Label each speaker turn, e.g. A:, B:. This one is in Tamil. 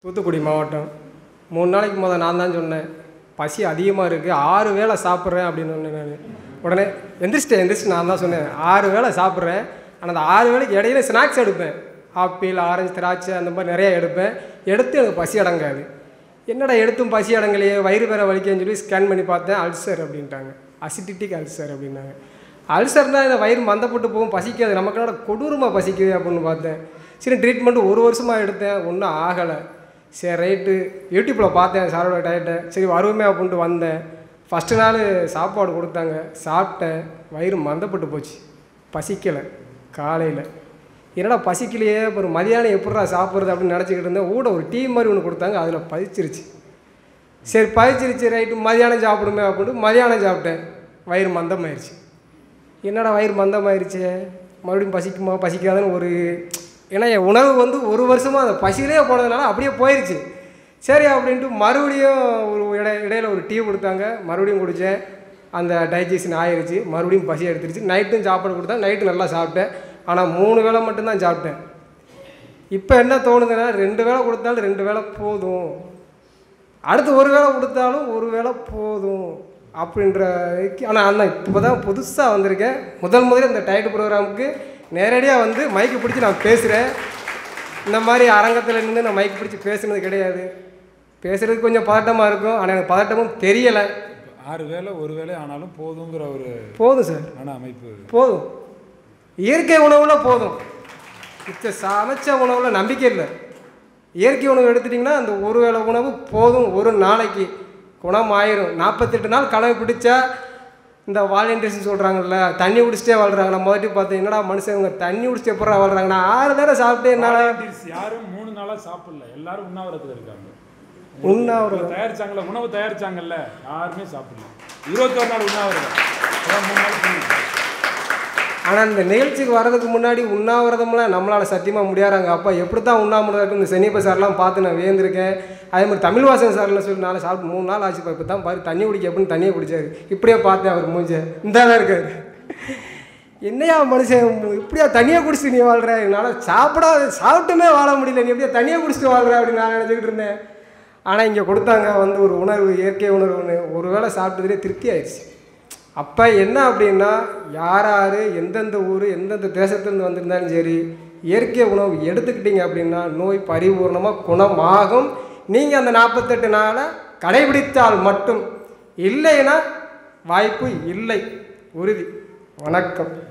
A: தூத்துக்குடி மாவட்டம் மூணு நாளைக்கு முதல் நான் தான் சொன்னேன் பசி அதிகமாக இருக்குது ஆறு வேளை சாப்பிட்றேன் அப்படின்னு சொன்னேன் நான் உடனே எந்திரிச்சிட்டேன் எந்திரிச்சு நான் தான் சொன்னேன் ஆறு வேளை சாப்பிட்றேன் ஆனால் அந்த ஆறு வேளைக்கு இடையில ஸ்நாக்ஸ் எடுப்பேன் ஆப்பிள் ஆரஞ்சு திராட்சை அந்த மாதிரி நிறையா எடுப்பேன் எடுத்து எனக்கு பசி அடங்காது என்னடா எடுத்தும் பசி அடங்கலையே வயிறு வேற வலிக்கன்னு சொல்லி ஸ்கேன் பண்ணி பார்த்தேன் அல்சர் அப்படின்ட்டாங்க அசிடிட்டிக் அல்சர் அப்படின்னாங்க அல்சர்னால் இந்த வயிறு மந்தப்பட்டு போகும் பசிக்காது நமக்கு என்னடா கொடூரமாக பசிக்குது அப்படின்னு பார்த்தேன் சரி ட்ரீட்மெண்ட் ஒரு வருஷமாக எடுத்தேன் ஒன்றும் ஆகலை சரி ரைட்டு யூடியூப்பில் பார்த்தேன் சாரோட டயட்டை சரி வருவோமே அப்படின்ட்டு வந்தேன் ஃபஸ்ட்டு நாள் சாப்பாடு கொடுத்தாங்க சாப்பிட்டேன் வயிறு மந்தப்பட்டு போச்சு பசிக்கலை காலையில் என்னடா பசிக்கலையே ஒரு மதியானம் எப்படிடா சாப்பிட்றது அப்படின்னு நினச்சிக்கிட்டு இருந்தேன் ஊட ஒரு டீ மாதிரி ஒன்று கொடுத்தாங்க அதில் பதிச்சிருச்சு சரி பதிச்சிருச்சு ரைட்டு மதியானம் சாப்பிடுமே அப்படின்ட்டு மதியானம் சாப்பிட்டேன் வயிறு மந்தமாயிருச்சு என்னடா வயிறு மந்தமாயிருச்சு மறுபடியும் பசிக்குமா பசிக்காதுன்னு ஒரு ஏன்னா என் உணவு வந்து ஒரு வருஷமாக அந்த பசியிலே போனதுனால அப்படியே போயிடுச்சு சரி அப்படின்ட்டு மறுபடியும் ஒரு இடை இடையில ஒரு டீ கொடுத்தாங்க மறுபடியும் குடித்தேன் அந்த டைஜஷன் ஆயிருச்சு மறுபடியும் பசி எடுத்துருச்சு நைட்டும் சாப்பாடு கொடுத்தா நைட்டு நல்லா சாப்பிட்டேன் ஆனால் மூணு வேளை மட்டும்தான் சாப்பிட்டேன் இப்போ என்ன தோணுதுன்னா ரெண்டு வேளை கொடுத்தாலும் ரெண்டு வேளை போதும் அடுத்து ஒரு வேளை கொடுத்தாலும் ஒரு வேளை போதும் அப்படின்ற ஆனால் அண்ணா இப்போ தான் புதுசாக வந்திருக்கேன் முதல் முதல்ல இந்த டயட் ப்ரோக்ராமுக்கு நேரடியாக வந்து மைக்கு பிடிச்சி நான் பேசுகிறேன் இந்த மாதிரி அரங்கத்தில் நின்று நான் மைக்கு பிடிச்சி பேசுனது கிடையாது பேசுகிறதுக்கு கொஞ்சம் பதட்டமாக இருக்கும் ஆனால் எனக்கு பதட்டமும் தெரியலை
B: ஆறு வேளை ஒரு வேளை ஆனாலும் போதுங்கிற ஒரு
A: போதும் சார்
B: மன அமைப்பு
A: போதும் இயற்கை உணவில் போதும் மிச்ச சமைச்ச உணவில் நம்பிக்கை இல்லை இயற்கை உணவு எடுத்துட்டிங்கன்னா அந்த ஒரு வேளை உணவு போதும் ஒரு நாளைக்கு குணம் ஆயிரும் நாற்பத்தெட்டு நாள் கனவு பிடிச்சா இந்த வாலண்டியர்ஸ் சொல்கிறாங்கல்ல தண்ணி குடிச்சிட்டே வாழ்கிறாங்க நம்ம முதட்டி பார்த்து என்னடா மனுஷங்க தண்ணி குடிச்சிட்டு எப்படா வாழ்கிறாங்க நான் ஆறு நேரம் சாப்பிட்டு என்னால்
B: Volunteers யாரும் மூணு நாளா சாப்பிடல எல்லாரும் உண்ணாவிரத்துல இருக்காங்க
A: உண்ணாவிரதம்.
B: தயாரிச்சாங்கல்ல உணவு தயாரிச்சாங்கல்ல யாருமே சாப்பிடல இருபத்தொரு நாள் உண்ணாவிரதம் அதான் மூணு நாள் தூங்கி.
A: ஆனால் இந்த நிகழ்ச்சிக்கு வர்றதுக்கு முன்னாடி உண்ணாவிரதம்லாம் நம்மளால் சத்தியமாக முடியாதாங்க அப்பா எப்படி தான் உண்ணாமரம் இருக்கும் இந்த சென்னிப்ப சார்லாம் பார்த்து நான் வியந்திருக்கேன் அதே மாதிரி தமிழ்வாசன் சார்லாம் சொல்லி நாளை சாப்பிட்டு மூணு நாள் ஆச்சு இப்போ தான் பாரு தண்ணி குடிக்க எப்படின்னு தண்ணியை குடிச்சாரு இப்படியே பார்த்தேன் அவர் மூஞ்ச இந்த இருக்காரு என்னையா மனுஷன் இப்படியா தண்ணியை குடிச்சிட்டு நீ வாழ்ற என்னால் சாப்பிடாத சாப்பிட்டுமே வாழ முடியல நீ எப்படியா தண்ணியை குடிச்சிட்டு வாழ்ற அப்படின்னு நான் நினச்சிக்கிட்டு இருந்தேன் ஆனால் இங்கே கொடுத்தாங்க வந்து ஒரு உணர்வு இயற்கை உணர்வு ஒன்று ஒரு வேளை சாப்பிட்டதுலேயே திருப்தி ஆயிடுச்சு அப்போ என்ன அப்படின்னா யார் யார் எந்தெந்த ஊர் எந்தெந்த தேசத்துலேருந்து வந்திருந்தாலும் சரி இயற்கை உணவு எடுத்துக்கிட்டீங்க அப்படின்னா நோய் பரிபூர்ணமாக குணமாகும் நீங்கள் அந்த நாற்பத்தெட்டு நாளை கடைபிடித்தால் மட்டும் இல்லைன்னா வாய்ப்பு இல்லை உறுதி வணக்கம்